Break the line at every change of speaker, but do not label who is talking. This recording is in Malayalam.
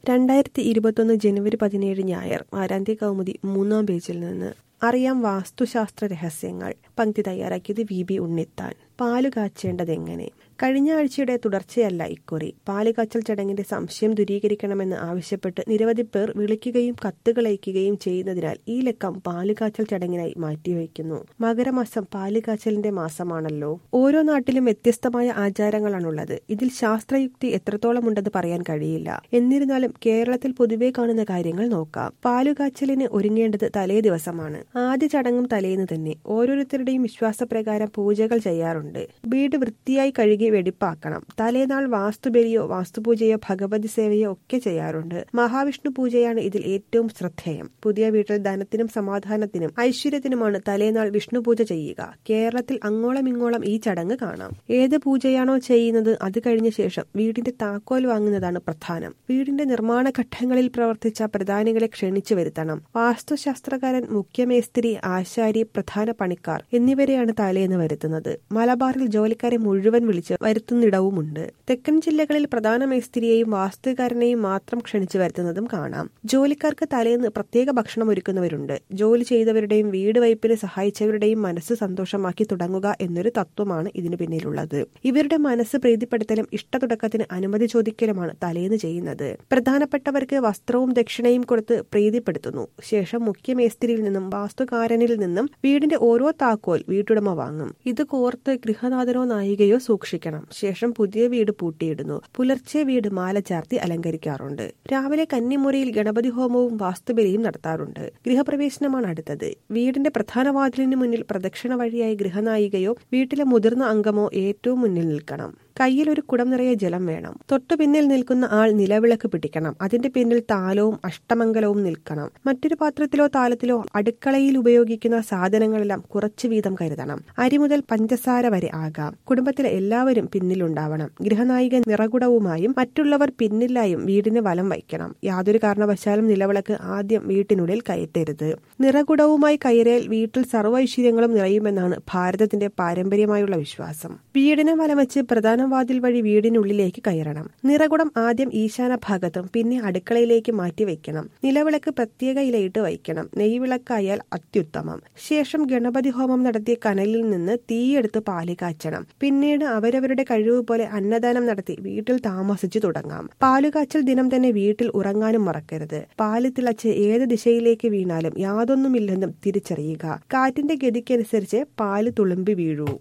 രണ്ടായിരത്തി ഇരുപത്തൊന്ന് ജനുവരി പതിനേഴ് ഞായർ വാരാന്ത്യ കൗമുദി മൂന്നാം പേജിൽ നിന്ന് അറിയാം വാസ്തുശാസ്ത്ര രഹസ്യങ്ങൾ പങ്ക്തി തയ്യാറാക്കിയത് വി ബി ഉണ്ണിത്താൻ പാലു കാച്ചേണ്ടതെങ്ങനെ കഴിഞ്ഞ ആഴ്ചയുടെ തുടർച്ചയല്ല ഇക്കുറി പാലുകാച്ചൽ ചടങ്ങിന്റെ സംശയം ദൂരീകരിക്കണമെന്ന് ആവശ്യപ്പെട്ട് നിരവധി പേർ വിളിക്കുകയും കത്തുകളയക്കുകയും ചെയ്യുന്നതിനാൽ ഈ ലക്കം പാലുകാച്ചൽ ചടങ്ങിനായി മാറ്റിവെക്കുന്നു മകരമാസം പാലുകാച്ചലിന്റെ മാസമാണല്ലോ ഓരോ നാട്ടിലും വ്യത്യസ്തമായ ആചാരങ്ങളാണുള്ളത് ഇതിൽ ശാസ്ത്രയുക്തി എത്രത്തോളം ഉണ്ടെന്ന് പറയാൻ കഴിയില്ല എന്നിരുന്നാലും കേരളത്തിൽ പൊതുവെ കാണുന്ന കാര്യങ്ങൾ നോക്കാം പാലുകാച്ചലിന് ഒരുങ്ങേണ്ടത് തലേ ദിവസമാണ് ആദ്യ ചടങ്ങും തലേന്ന് തന്നെ ഓരോരുത്തരുടെയും വിശ്വാസപ്രകാരം പൂജകൾ ചെയ്യാറുണ്ട് വീട് വൃത്തിയായി കഴുകി വെടിപ്പാക്കണം തലേനാൾ വാസ്തുബലിയോ വാസ്തുപൂജയോ ഭഗവതി സേവയോ ഒക്കെ ചെയ്യാറുണ്ട് മഹാവിഷ്ണു പൂജയാണ് ഇതിൽ ഏറ്റവും ശ്രദ്ധേയം പുതിയ വീട്ടിൽ ധനത്തിനും സമാധാനത്തിനും ഐശ്വര്യത്തിനുമാണ് തലേനാൾ വിഷ്ണു പൂജ ചെയ്യുക കേരളത്തിൽ അങ്ങോളം ഇങ്ങോളം ഈ ചടങ്ങ് കാണാം ഏത് പൂജയാണോ ചെയ്യുന്നത് അത് കഴിഞ്ഞ ശേഷം വീടിന്റെ താക്കോൽ വാങ്ങുന്നതാണ് പ്രധാനം വീടിന്റെ നിർമ്മാണ ഘട്ടങ്ങളിൽ പ്രവർത്തിച്ച പ്രധാനികളെ ക്ഷണിച്ചു വരുത്തണം വാസ്തുശാസ്ത്രകാരൻ മുഖ്യമേസ്ത്രി ആശാരി പ്രധാന പണിക്കാർ എന്നിവരെയാണ് തലേന്ന് വരുത്തുന്നത് മലബാറിൽ ജോലിക്കാരെ മുഴുവൻ വിളിച്ച് വരുത്തുന്നിടവുമുണ്ട് തെക്കൻ ജില്ലകളിൽ പ്രധാന മേസ്ത്രിയെയും വാസ്തുകാരനെയും മാത്രം ക്ഷണിച്ചു വരുത്തുന്നതും കാണാം ജോലിക്കാർക്ക് തലേന്ന് പ്രത്യേക ഭക്ഷണം ഒരുക്കുന്നവരുണ്ട് ജോലി ചെയ്തവരുടെയും വീട് വയ്പ്പിന് സഹായിച്ചവരുടെയും മനസ്സ് സന്തോഷമാക്കി തുടങ്ങുക എന്നൊരു തത്വമാണ് ഇതിനു പിന്നിലുള്ളത് ഇവരുടെ മനസ്സ് പ്രീതിപ്പെടുത്തലും ഇഷ്ടതുടക്കത്തിന് അനുമതി ചോദിക്കലുമാണ് തലേന്ന് ചെയ്യുന്നത് പ്രധാനപ്പെട്ടവർക്ക് വസ്ത്രവും ദക്ഷിണയും കൊടുത്ത് പ്രീതിപ്പെടുത്തുന്നു ശേഷം മുഖ്യ മേസ്ത്രിയിൽ നിന്നും വാസ്തുകാരനിൽ നിന്നും വീടിന്റെ ഓരോ താക്കോൽ വീട്ടുടമ വാങ്ങും ഇത് കോർത്ത് ഗൃഹനാഥനോ നായികയോ സൂക്ഷിക്കണം ശേഷം പുതിയ വീട് പൂട്ടിയിടുന്നു പുലർച്ചെ വീട് മാല ചാർത്തി അലങ്കരിക്കാറുണ്ട് രാവിലെ കന്നിമുറിയിൽ ഗണപതി ഹോമവും വാസ്തുബലിയും നടത്താറുണ്ട് ഗൃഹപ്രവേശനമാണ് അടുത്തത് വീടിന്റെ പ്രധാന വാതിലിന് മുന്നിൽ പ്രദക്ഷിണ വഴിയായി ഗൃഹനായികയോ വീട്ടിലെ മുതിർന്ന അംഗമോ ഏറ്റവും മുന്നിൽ നിൽക്കണം കയ്യിൽ ഒരു കുടം നിറയെ ജലം വേണം തൊട്ടു പിന്നിൽ നിൽക്കുന്ന ആൾ നിലവിളക്ക് പിടിക്കണം അതിന്റെ പിന്നിൽ താലവും അഷ്ടമംഗലവും നിൽക്കണം മറ്റൊരു പാത്രത്തിലോ താലത്തിലോ അടുക്കളയിൽ ഉപയോഗിക്കുന്ന സാധനങ്ങളെല്ലാം കുറച്ചു വീതം കരുതണം അരി മുതൽ പഞ്ചസാര വരെ ആകാം കുടുംബത്തിലെ എല്ലാവരും പിന്നിലുണ്ടാവണം ഗൃഹനായിക നിറകുടവുമായും മറ്റുള്ളവർ പിന്നിലായും വീടിന് വലം വയ്ക്കണം യാതൊരു കാരണവശാലും നിലവിളക്ക് ആദ്യം വീട്ടിനുള്ളിൽ കയറ്റരുത് നിറകുടവുമായി കയറിയാൽ വീട്ടിൽ സർവ്വ നിറയുമെന്നാണ് ഭാരതത്തിന്റെ പാരമ്പര്യമായുള്ള വിശ്വാസം വീടിനെ വലം വെച്ച് പ്രധാന വാതിൽ വഴി വീടിനുള്ളിലേക്ക് കയറണം നിറകുടം ആദ്യം ഈശാന ഭാഗത്തും പിന്നെ അടുക്കളയിലേക്ക് മാറ്റി വയ്ക്കണം നിലവിളക്ക് പ്രത്യേക ഇലയിട്ട് വയ്ക്കണം നെയ്വിളക്കായാൽ അത്യുത്തമം ശേഷം ഗണപതി ഹോമം നടത്തിയ കനലിൽ നിന്ന് തീയെടുത്ത് പാല് കാച്ചണം പിന്നീട് അവരവരുടെ കഴിവ് പോലെ അന്നദാനം നടത്തി വീട്ടിൽ താമസിച്ചു തുടങ്ങാം പാലുകാച്ചൽ ദിനം തന്നെ വീട്ടിൽ ഉറങ്ങാനും മറക്കരുത് പാല് തിളച്ച് ഏത് ദിശയിലേക്ക് വീണാലും യാതൊന്നുമില്ലെന്നും തിരിച്ചറിയുക കാറ്റിന്റെ ഗതിക്കനുസരിച്ച് പാല് തുളുമ്പി വീഴൂ